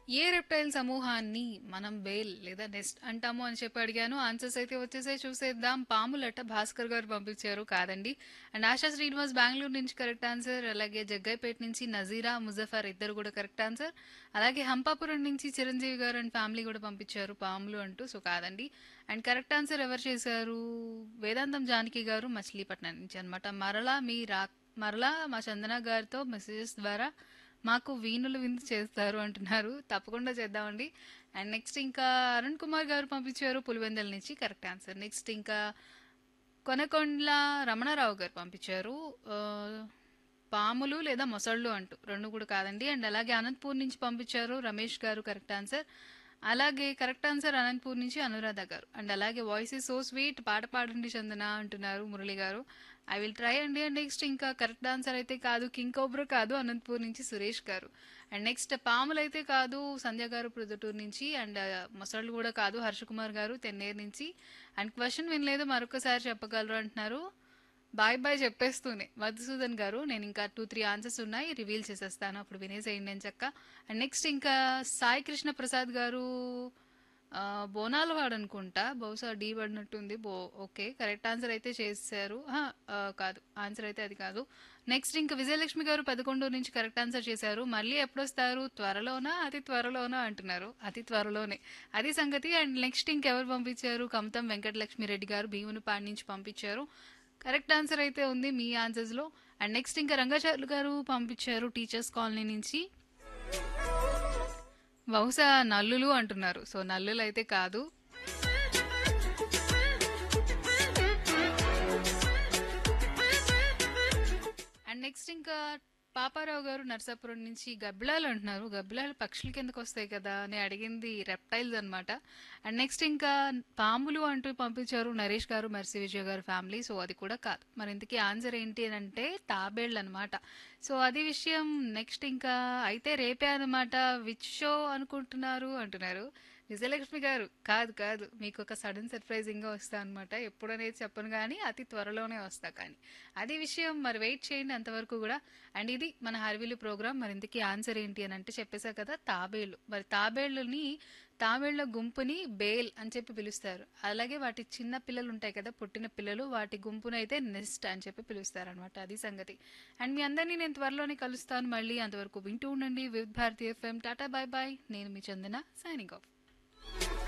ఏ reptile సమూహాన్ని మనం వేల్ లేదా నెస్ట్ అంటాము అని చెప్పి అడిగాను ఆన్సర్స్ అయితే వచ్చేసాయి చూసేద్దాం పాములట భాస్కర్ గారు పంపించారు కాదండి అండ్ ఆశా శ్రీనివాస్ బెంగళూరు నుంచి కరెక్ట్ ఆన్సర్ అలాగే జగ్గైపేట నుంచి నజీరా ముజఫర్ ఇద్దరు కూడా కరెక్ట్ ఆన్సర్ అలాగే హంపాపురం నుంచి చిరంజీవి గారు అండ్ ఫ్యామిలీ కూడా పంపించారు పాములు అంటూ సో కాదండి అండ్ కరెక్ట్ ఆన్సర్ ఎవరు చేశారు వేదాంతం జానకి గారు మచిలీపట్నం నుంచి అనమాట మరలా మీ రా మరలా మా చందన గారితో మెసేజెస్ ద్వారా మాకు వీణులు విందు చేస్తారు అంటున్నారు తప్పకుండా చేద్దామండి అండ్ నెక్స్ట్ ఇంకా అరుణ్ కుమార్ గారు పంపించారు పులివెందల నుంచి కరెక్ట్ ఆన్సర్ నెక్స్ట్ ఇంకా కొనకొండ్ల రమణారావు గారు పంపించారు ఆ, పాములు లేదా మొసళ్ళు అంటూ రెండు కూడా కాదండి అండ్ అలాగే అనంతపూర్ నుంచి పంపించారు రమేష్ గారు కరెక్ట్ ఆన్సర్ అలాగే కరెక్ట్ ఆన్సర్ అనంతపూర్ నుంచి అనురాధ గారు అండ్ అలాగే వాయిస్ ఇస్ సో స్వీట్ పాట పాడండి చందన అంటున్నారు మురళి గారు ఐ విల్ ట్రై అండి అండ్ నెక్స్ట్ ఇంకా కరెక్ట్ ఆన్సర్ అయితే కాదు కింగ్ కోబ్రా కాదు అనంతపూర్ నుంచి సురేష్ గారు అండ్ నెక్స్ట్ పాములు అయితే కాదు సంధ్య గారు ప్రొద్దుటూరు నుంచి అండ్ మొసళ్ళు కూడా కాదు హర్షకుమార్ గారు తెన్నేరు నుంచి అండ్ క్వశ్చన్ వినలేదు మరొకసారి చెప్పగలరు అంటున్నారు బాయ్ బాయ్ చెప్పేస్తూనే మధుసూదన్ గారు నేను ఇంకా టూ త్రీ ఆన్సర్స్ ఉన్నాయి రివీల్ చేసేస్తాను అప్పుడు వినేసేయండి అని చక్క అండ్ నెక్స్ట్ ఇంకా సాయి కృష్ణ ప్రసాద్ గారు ఆ, బోనాల వాడు అనుకుంటా బహుశా డీ పడినట్టుంది బో ఓకే కరెక్ట్ ఆన్సర్ అయితే చేశారు ఆహా, ఆ, కాదు ఆన్సర్ అయితే అది కాదు నెక్స్ట్ ఇంకా విజయలక్ష్మి గారు పదకొండు నుంచి కరెక్ట్ ఆన్సర్ చేశారు మళ్ళీ ఎప్పుడు వస్తారు త్వరలోనా అతి త్వరలోనా అంటున్నారు అతి త్వరలోనే అది సంగతి అండ్ నెక్స్ట్ ఇంకెవరు పంపించారు కమతం వెంకటలక్ష్మి రెడ్డి గారు భీమునిపాడు నుంచి పంపించారు కరెక్ట్ ఆన్సర్ అయితే ఉంది మీ ఆన్సర్స్ లో అండ్ నెక్స్ట్ ఇంకా రంగాచార్యులు గారు పంపించారు టీచర్స్ కాలనీ నుంచి బహుశా నల్లులు అంటున్నారు సో నల్లులు అయితే కాదు అండ్ నెక్స్ట్ ఇంకా పాపారావు గారు నర్సాపురం నుంచి గబ్బిలాలు అంటున్నారు గబ్బిలాలు పక్షుల కిందకు వస్తాయి కదా అని అడిగింది రెప్టైల్స్ అన్నమాట అండ్ నెక్స్ట్ ఇంకా పాములు అంటూ పంపించారు నరేష్ గారు మర్సి విజయ్ గారు ఫ్యామిలీ సో అది కూడా కాదు మరి ఇంతకీ ఆన్సర్ ఏంటి అని అంటే తాబేళ్ళు అనమాట సో అది విషయం నెక్స్ట్ ఇంకా అయితే రేపే అనమాట విచ్ షో అనుకుంటున్నారు అంటున్నారు విజయలక్ష్మి గారు కాదు కాదు మీకు ఒక సడన్ సర్ప్రైజింగ్ గా వస్తా అనమాట ఎప్పుడనేది చెప్పను కానీ అతి త్వరలోనే వస్తా కానీ అది విషయం మరి వెయిట్ చేయండి అంతవరకు కూడా అండ్ ఇది మన హర్విలు ప్రోగ్రామ్ మరి ఇంతకీ ఆన్సర్ ఏంటి అని అంటే చెప్పేశా కదా తాబేళ్ళు మరి తాబేళ్ళని తాబేళ్ల గుంపుని బేల్ అని చెప్పి పిలుస్తారు అలాగే వాటి చిన్న పిల్లలు ఉంటాయి కదా పుట్టిన పిల్లలు వాటి గుంపునైతే నెస్ట్ అని చెప్పి పిలుస్తారు అనమాట అది సంగతి అండ్ మీ అందరినీ నేను త్వరలోనే కలుస్తాను మళ్ళీ అంతవరకు వింటూ ఉండండి Vividh Bharati FM tata bye bye నేను మీ చందన సైనింగ్ ఆఫ్